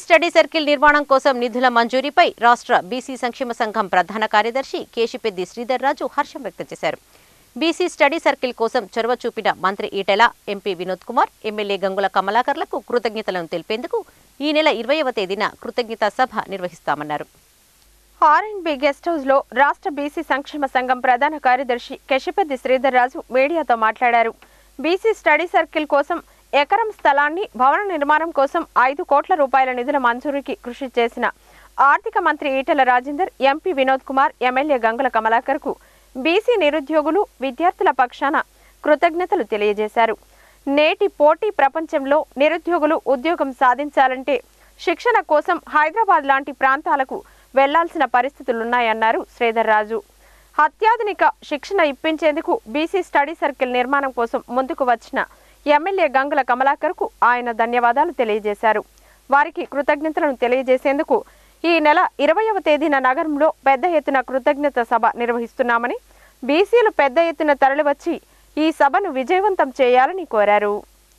study circle నిర్మాణం కోసం నిధుల మంజూరీపై రాష్ట్ర బీసీ సంక్షేమ సంఘం ప్రధాన కార్యదర్శి కేశిపెద్ది శ్రీధర్ రాజు హర్షం వ్యక్తం చేశారు బీసీ స్టడీ సర్కిల్ కోసం చొరవ చూపిన మంత్రి ఈటెల ఎంపీ వినోద్ కుమార్ ఎమ్మెల్యే గంగుల కమలాకర్లకు కృతజ్ఞతలను తెలిపేందుకు ఈ నెల ఇరవైవ తేదీన కృతజ్ఞతా సభ నిర్వహిస్తామన్నారు R and B guest house లో రాష్ట్ర బీసీ సంక్షేమ సంఘం ప్రధాన కార్యదర్శి కెశిపెద్ది శ్రీధర్ రాజు మీడియాతో మాట్లాడారు బీసీ స్టడీ సర్కిల్ కోసం ఎకరం స్థలాన్ని భవన నిర్మాణం కోసం ఐదు కోట్ల రూపాయల నిధుల మంజూరీకి కృషి చేసిన ఆర్థిక మంత్రి ఈటెల రాజేందర్ ఎంపీ వినోద్ కుమార్ ఎమ్మెల్యే గంగుల కమలాకర్ కు బీసీ నిరుద్యోగులు విద్యార్థుల పక్షాన కృతజ్ఞతలు తెలియజేశారు నేటి పోటీ ప్రపంచంలో నిరుద్యోగులు ఉద్యోగం సాధించాలంటే శిక్షణ కోసం హైదరాబాద్ లాంటి ప్రాంతాలకు వెళ్లాల్సిన పరిస్థితులున్నాయన్నారు శ్రీధర్ రాజు అత్యాధునిక శిక్షణ ఇప్పించేందుకు బీసీ స్టడీ సర్కిల్ నిర్మాణం కోసం ముందుకు వచ్చిన ఎమ్మెల్యే గంగుల కమలాకర్కు ఆయన ధన్యవాదాలు తెలియజేశారు వారికి కృతజ్ఞతలను తెలియజేసేందుకు ఈ నెల ఇరవైవ తేదీన నగరంలో పెద్ద ఎత్తున కృతజ్ఞత సభ నిర్వహిస్తున్నామని బీసీలు పెద్ద ఎత్తున తరలివచ్చి ఈ సభను విజయవంతం చేయాలని కోరారు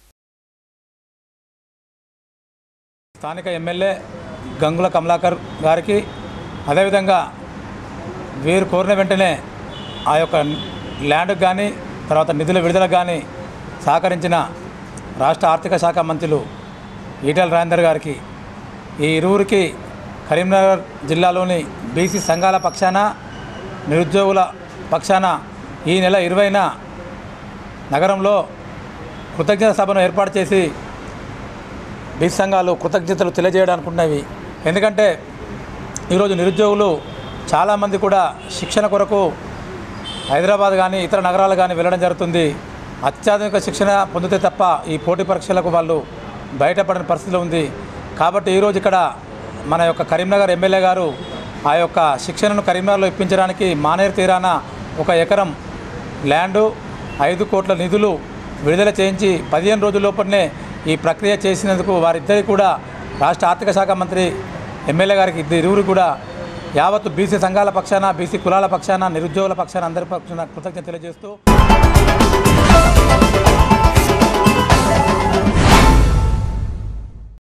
స్థానిక ఎమ్మెల్యే గంగుల కమలాకర్ గారికి అదేవిధంగా వీరు కోరిన వెంటనే ఆ యొక్క ల్యాండ్కి కానీ తర్వాత నిధుల విడుదలకు కానీ సహకరించిన రాష్ట్ర ఆర్థిక శాఖ మంత్రులు ఈటెల రాజేందర్ గారికి ఈ ఇరువురికి కరీంనగర్ జిల్లాలోని బీసీ సంఘాల పక్షాన నిరుద్యోగుల పక్షాన ఈ నెల ఇరవైన నగరంలో కృతజ్ఞత సభను ఏర్పాటు చేసి బీసీ సంఘాలు కృతజ్ఞతలు తెలియజేయడానుకున్నవి ఎందుకంటే ఈరోజు నిరుద్యోగులు చాలామంది కూడా శిక్షణ కొరకు హైదరాబాద్ కానీ ఇతర నగరాలు కానీ వెళ్ళడం జరుగుతుంది అత్యాధునిక శిక్షణ పొందితే తప్ప ఈ పోటీ పరీక్షలకు వాళ్ళు బయటపడిన పరిస్థితి ఉంది కాబట్టి ఈరోజు ఇక్కడ మన యొక్క కరీంనగర్ ఎమ్మెల్యే గారు ఆ యొక్క శిక్షణను కరీంనగర్లో ఇప్పించడానికి మానేరు తీరాన ఒక ఎకరం ల్యాండు ఐదు కోట్ల నిధులు విడుదల చేయించి పదిహేను రోజుల లోపలనే ఈ ప్రక్రియ చేసినందుకు వారిద్దరికి కూడా రాష్ట్ర ఆర్థిక శాఖ మంత్రి ఎమ్మెల్యే గారికి ఇద్దరు ఇరువురు కూడా యావత్తు బీసీ సంఘాల పక్షాన బీసీ కులాల పక్షాన నిరుద్యోగుల పక్షాన అందరి పక్షాన కృతజ్ఞత తెలియజేస్తూ